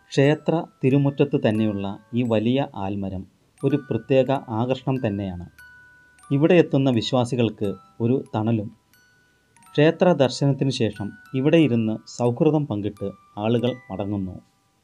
ക്ഷേത്ര തിരുമുറ്റത്ത് തന്നെയുള്ള ഈ വലിയ ആൽമരം ഒരു പ്രത്യേക ആകർഷണം തന്നെയാണ് ഇവിടെ എത്തുന്ന വിശ്വാസികൾക്ക് ഒരു തണലും ക്ഷേത്ര ദർശനത്തിന് ശേഷം ഇവിടെ ഇരുന്ന് സൗഹൃദം പങ്കിട്ട് ആളുകൾ മടങ്ങുന്നു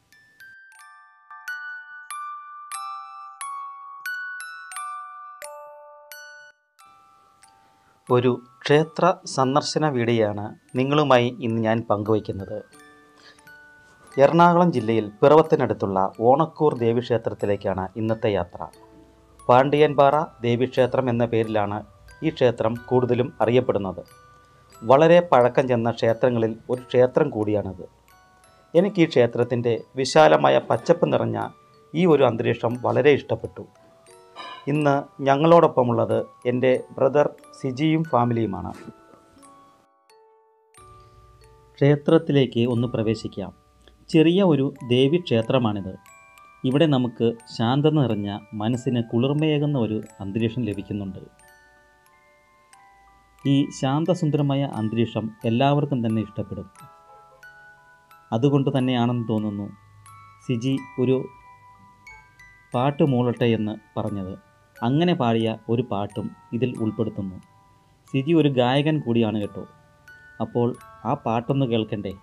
ഒരു ക്ഷേത്ര സന്ദർശന വീഡിയോയാണ് നിങ്ങളുമായി ഇന്ന് ഞാൻ പങ്കുവയ്ക്കുന്നത് എറണാകുളം ജില്ലയിൽ പിറവത്തിനടുത്തുള്ള ഓണക്കൂർ ദേവീക്ഷേത്രത്തിലേക്കാണ് ഇന്നത്തെ യാത്ര പാണ്ഡിയൻപാറ ദേവീക്ഷേത്രം എന്ന പേരിലാണ് ഈ ക്ഷേത്രം കൂടുതലും അറിയപ്പെടുന്നത് വളരെ പഴക്കം ചെന്ന ക്ഷേത്രങ്ങളിൽ ഒരു ക്ഷേത്രം കൂടിയാണിത് എനിക്ക് ഈ ക്ഷേത്രത്തിൻ്റെ വിശാലമായ പച്ചപ്പ് നിറഞ്ഞ ഈ ഒരു അന്തരീക്ഷം വളരെ ഇഷ്ടപ്പെട്ടു ഇന്ന് ഞങ്ങളോടൊപ്പമുള്ളത് എൻ്റെ ബ്രദർ സിജിയും ഫാമിലിയുമാണ് ക്ഷേത്രത്തിലേക്ക് ഒന്ന് പ്രവേശിക്കാം ചെറിയ ഒരു ദേവി ക്ഷേത്രമാണിത് ഇവിടെ നമുക്ക് ശാന്തത നിറഞ്ഞ മനസ്സിന് കുളിർമയേകുന്ന ഒരു അന്തരീക്ഷം ലഭിക്കുന്നുണ്ട് ഈ ശാന്തസുന്ദരമായ അന്തരീക്ഷം എല്ലാവർക്കും തന്നെ ഇഷ്ടപ്പെടും അതുകൊണ്ട് തന്നെയാണെന്ന് തോന്നുന്നു സിജി ഒരു പാട്ട് മൂളട്ടെ എന്ന് പറഞ്ഞത് അങ്ങനെ പാടിയ ഒരു പാട്ടും ഇതിൽ ഉൾപ്പെടുത്തുന്നു സിജി ഒരു ഗായകൻ കൂടിയാണ് കേട്ടോ അപ്പോൾ ആ പാട്ടൊന്ന് കേൾക്കണ്ടേ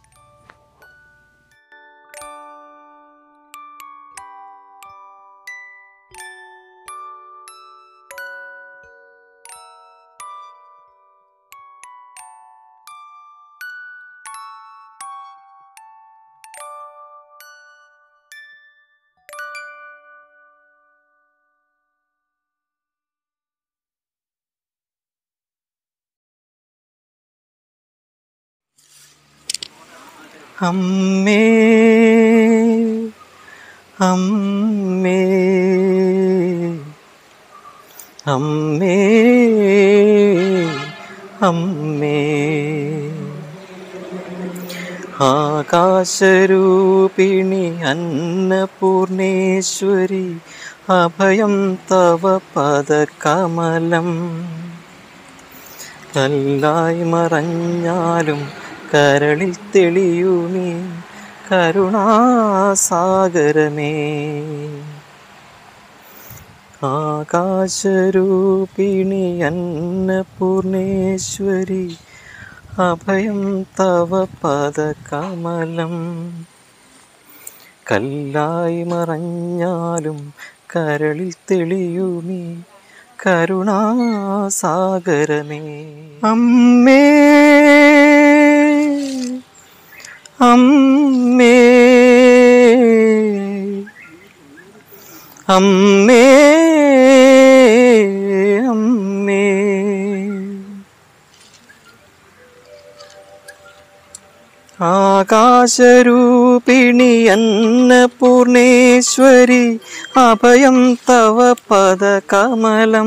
അമ്മേ അമ്മേ അമ്മേ അമ്മേ ആകാശരൂപിണി അന്നപൂർണേശ്വരി അഭയം തവ പദകമലം കല്ലായി മറഞ്ഞാലും കരളിൽ തെളിയുമേ കരുണാസാഗരമേ ആകാശരൂപിണി അന്നപൂർണേശ്വരി അഭയം തവ പദകമലം കല്ലായി മറഞ്ഞാലും കരളിൽ തെളിയുമേ കരുണാസാഗരമേ അമ്മേ അമ്മേ അമ്മേ അമ്മേ ആകാശരൂപിണി അന്നപൂർണേശ്വരി അഭയം തവ പദകമലം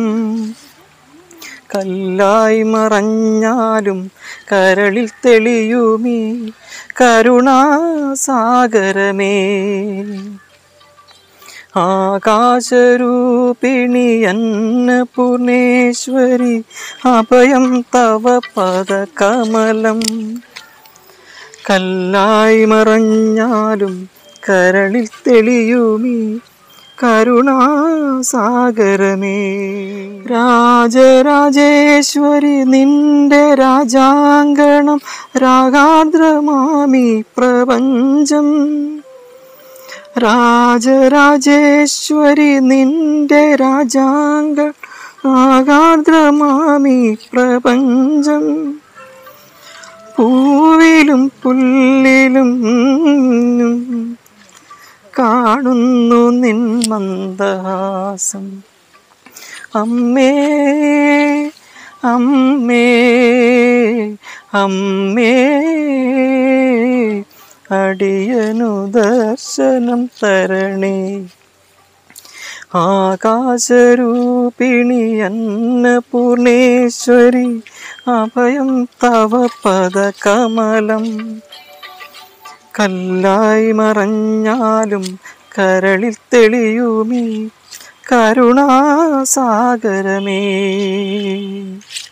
കല്ലായി മറഞ്ഞാലും കരളിൽ തെളിയുമേ കരുണാസാഗരമേ ആകാശരൂപിണി അന്നപൂർണേശ്വരി അഭയം തവ പദകമലം കല്ലായി മറഞ്ഞാലും കരളിൽ തെളിയുമേ കരുണാസാഗരമേ രാജരാജേശ്വരി നിന്റെ രാജാങ്കണം രാഗാദ്രമാമി പ്രപഞ്ചം രാജരാജേശ്വരി നിന്റെ രാജാങ്ക ആകാദ്രമാമി പ്രപഞ്ചം പൂവിലും പുല്ലിലും കാണുന്നു നിൻ മന്ദഹാസം അമ്മേ അമ്മേ അമ്മേ അടിയനു ദർശനം തരണേ ആകാശരൂപിണി അന്നപൂർണേശ്വരി അഭയം തവ പദകമലം കല്ലായി മറഞ്ഞാലും കരളിൽ തെളിയുമേ കരുണാസാഗരമേ